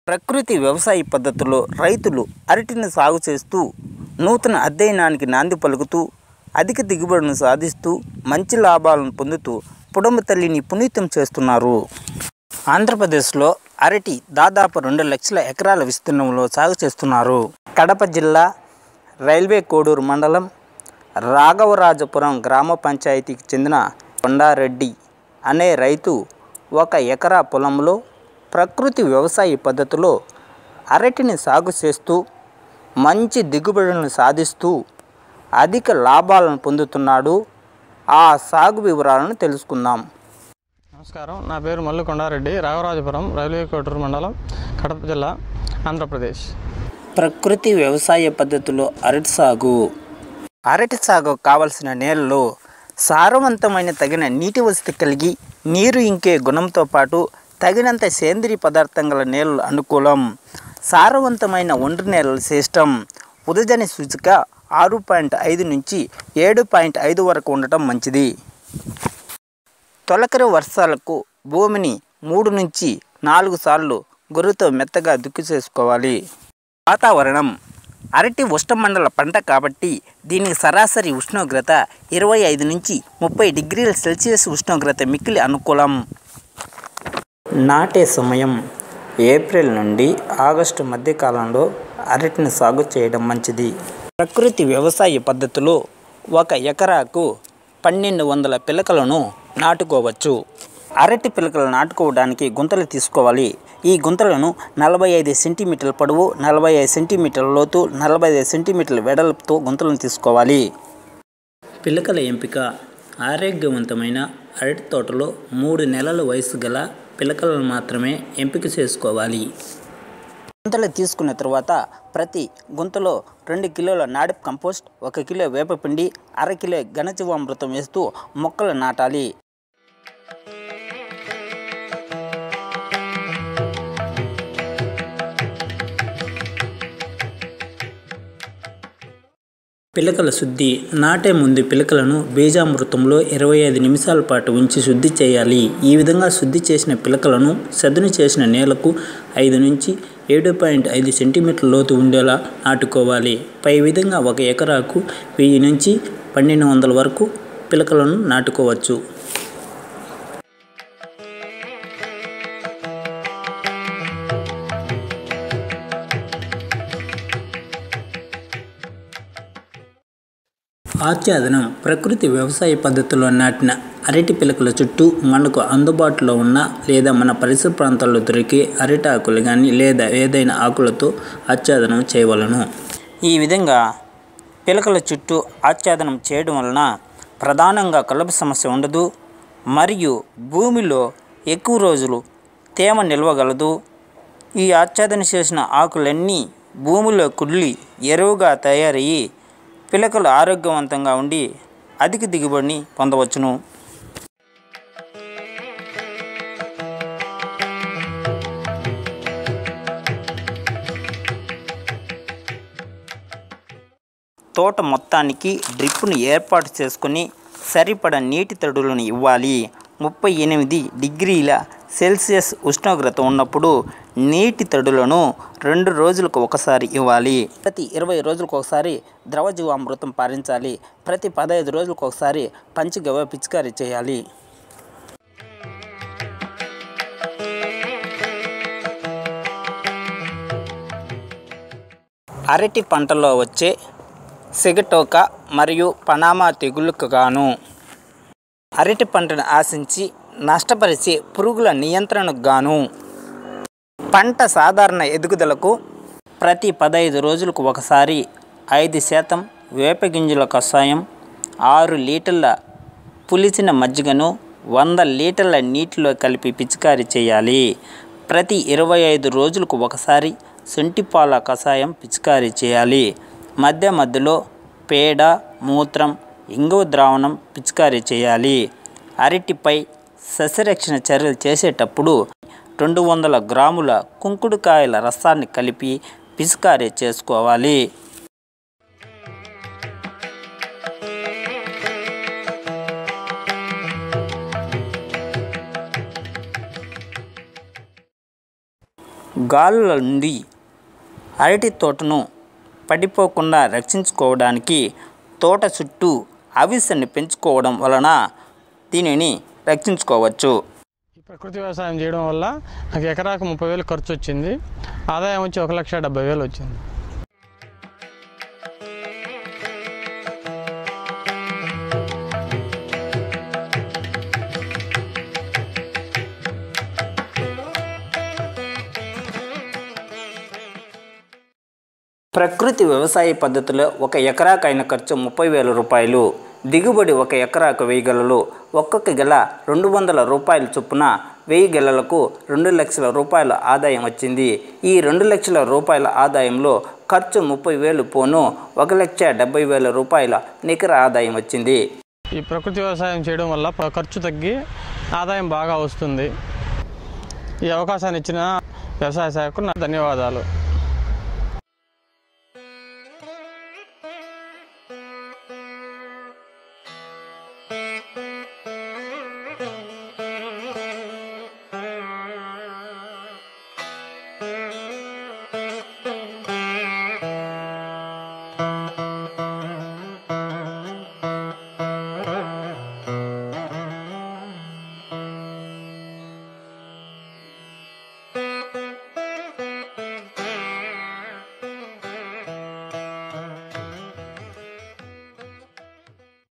ప్రకృతి వ్యవసాయ పద్ధతుల్లో రైతులు అరటిని సాగు చేస్తూ నూతన అధ్యయనానికి నాంది పలుకుతూ అధిక దిగుబడులను సాధిస్తూ మంచి లాభాలను పొందుతూ పుడమ తల్లిని పునీతం చేస్తున్నారు ఆంధ్రప్రదేశ్లో అరటి దాదాపు రెండు లక్షల ఎకరాల విస్తీర్ణంలో సాగు చేస్తున్నారు కడప జిల్లా రైల్వే కోడూరు మండలం రాఘవరాజపురం గ్రామ పంచాయతీకి చెందిన కొండారెడ్డి అనే రైతు ఒక ఎకరా పొలంలో ప్రకృతి వ్యవసాయ పద్ధతిలో అరటిని సాగు చేస్తూ మంచి దిగుబడులను సాధిస్తూ అధిక లాభాలను పొందుతున్నాడు ఆ సాగు వివరాలను తెలుసుకుందాం నమస్కారం నా పేరు మల్లు కొండారెడ్డి రాఘవరాజపురం రైల్వే కోటూరు మండలం కడప జిల్లా ఆంధ్రప్రదేశ్ ప్రకృతి వ్యవసాయ పద్ధతిలో అరటి సాగు అరటి సాగు కావలసిన నేలలో సారవంతమైన తగిన నీటి వసతి కలిగి నీరు ఇంకే గుణంతో పాటు తగినంత సేంద్రియ పదార్థం గల నేలలు అనుకూలం సారవంతమైన ఒండ్రు నేలల సిస్టమ్ ఉదజని సూచిక ఆరు పాయింట్ ఐదు నుంచి ఏడు పాయింట్ ఐదు వరకు ఉండటం మంచిది తొలకరి వర్షాలకు భూమిని మూడు నుంచి నాలుగు సార్లు గొర్రెతో మెత్తగా దుక్కి చేసుకోవాలి వాతావరణం అరటి ఉష్ణమండల పంట కాబట్టి దీనికి సరాసరి ఉష్ణోగ్రత ఇరవై ఐదు నుంచి ముప్పై డిగ్రీల సెల్సియస్ ఉష్ణోగ్రత మిక్కిలి అనుకూలం నాటే సమయం ఏప్రిల్ నుండి ఆగస్టు మధ్య కాలంలో అరటిని సాగు చేయడం మంచిది ప్రకృతి వ్యవసాయ పద్ధతిలో ఒక ఎకరాకు పన్నెండు వందల పిలకలను నాటుకోవచ్చు అరటి పిలకలు నాటుకోవడానికి గుంతలు తీసుకోవాలి ఈ గుంతలను నలభై ఐదు సెంటీమీటర్ల పొడవు నలభై ఐదు సెంటీమీటర్ల లోతు నలభై ఐదు సెంటీమీటర్ల వెడల్పుతో గుంతలను తీసుకోవాలి పిలకల ఎంపిక ఆరోగ్యవంతమైన అరటి తోటలో మూడు నెలల వయసు గల పిలకలను మాత్రమే ఎంపిక చేసుకోవాలి గుంతలు తీసుకున్న తర్వాత ప్రతి గుంతలో రెండు కిలోల నాడిప్ కంపోస్ట్ ఒక కిలో వేపపిండి అర కిలో ఘనజీవామృతం వేస్తూ మొక్కలు నాటాలి పిలకల శుద్ధి నాటే ముందు పిలకలను బీజామృతంలో ఇరవై ఐదు నిమిషాల పాటు ఉంచి శుద్ధి చేయాలి ఈ విధంగా శుద్ధి చేసిన పిలకలను సదును చేసిన నేలకు ఐదు నుంచి ఏడు పాయింట్ ఐదు సెంటీమీటర్ల లోతు ఉండేలా నాటుకోవాలి పై విధంగా ఒక ఎకరాకు వెయ్యి నుంచి పన్నెండు వందల వరకు పిలకలను నాటుకోవచ్చు ఆచ్ఛాదనం ప్రకృతి వ్యవసాయ పద్ధతిలో నాటిన అరటి పిలకల చుట్టూ మనకు అందుబాటులో ఉన్న లేదా మన పరిసర ప్రాంతాల్లో దొరికే అరటి ఆకులు కానీ లేదా ఏదైనా ఆకులతో ఆచ్ఛాదనం చేయవలను ఈ విధంగా పిలకల చుట్టూ ఆచ్ఛాదనం చేయడం వలన ప్రధానంగా కలుపు సమస్య ఉండదు మరియు భూమిలో ఎక్కువ రోజులు తేమ నిల్వగలదు ఈ ఆచ్ఛాదన చేసిన ఆకులన్నీ భూమిలో కుళ్ళి ఎరువుగా తయారయ్యి పిలకలు ఆరోగ్యవంతంగా ఉండి అధిక దిగుబడిని పొందవచ్చును తోట మొత్తానికి డ్రిప్పును ఏర్పాటు చేసుకొని సరిపడ నీటి తడులను ఇవ్వాలి ముప్పై ఎనిమిది డిగ్రీల సెల్సియస్ ఉష్ణోగ్రత ఉన్నప్పుడు నీటి తడులను రెండు రోజులకు ఒకసారి ఇవ్వాలి ప్రతి ఇరవై రోజులకు ఒకసారి ద్రవజీవామృతం పారించాలి ప్రతి పదహైదు రోజులకు ఒకసారి పంచగవ్వ పిచికారీ చేయాలి అరటి పంటలో వచ్చే సిగటోక మరియు పనామా తెగుళ్ళకు గాను అరటి పంటను ఆశించి నష్టపరిచే పురుగుల నియంత్రణకు గాను పంట సాధారణ ఎదుగుదలకు ప్రతి పదహైదు రోజులకు ఒకసారి ఐదు శాతం వేపగింజల కషాయం ఆరు లీటర్ల పులిసిన మజ్జిగను వంద లీటర్ల నీటిలో కలిపి పిచికారీ చేయాలి ప్రతి ఇరవై ఐదు రోజులకు ఒకసారి శొంఠిపాల కషాయం పిచికారీ చేయాలి మధ్య మధ్యలో పేడ మూత్రం ఇంగువ ద్రావణం పిచికారీ చేయాలి అరటిపై సస్యరక్షణ చర్యలు చేసేటప్పుడు రెండు వందల గ్రాముల కుంకుడుకాయల రసాన్ని కలిపి పిచికారీ చేసుకోవాలి గాలుల నుండి అరటి తోటను పడిపోకుండా రక్షించుకోవడానికి తోట చుట్టూ అవిసెని పెంచుకోవడం వలన దీనిని రక్షించుకోవచ్చు ఈ ప్రకృతి వ్యవసాయం చేయడం వల్ల నాకు ఎకరాకు ముప్పై వేలు ఖర్చు వచ్చింది ఆదాయం వచ్చి ఒక లక్ష డెబ్బై వేలు వచ్చింది ప్రకృతి వ్యవసాయ పద్ధతిలో ఒక ఎకరాకు అయిన ఖర్చు ముప్పై వేల రూపాయలు దిగుబడి ఒక ఎకరాకు వెయ్యి గెలలు ఒక్కొక్క గెల రెండు వందల రూపాయల చొప్పున వెయ్యి గెలలకు రెండు లక్షల రూపాయల ఆదాయం వచ్చింది ఈ రెండు లక్షల రూపాయల ఆదాయంలో ఖర్చు ముప్పై వేలు పోను ఒక లక్ష డెబ్బై వేల రూపాయల నికర ఆదాయం వచ్చింది ఈ ప్రకృతి వ్యవసాయం చేయడం వల్ల ప- ఖర్చు తగ్గి ఆదాయం బాగా వస్తుంది ఈ అవకాశాన్ని ఇచ్చిన వ్యవసాయ శాఖకు నా ధన్యవాదాలు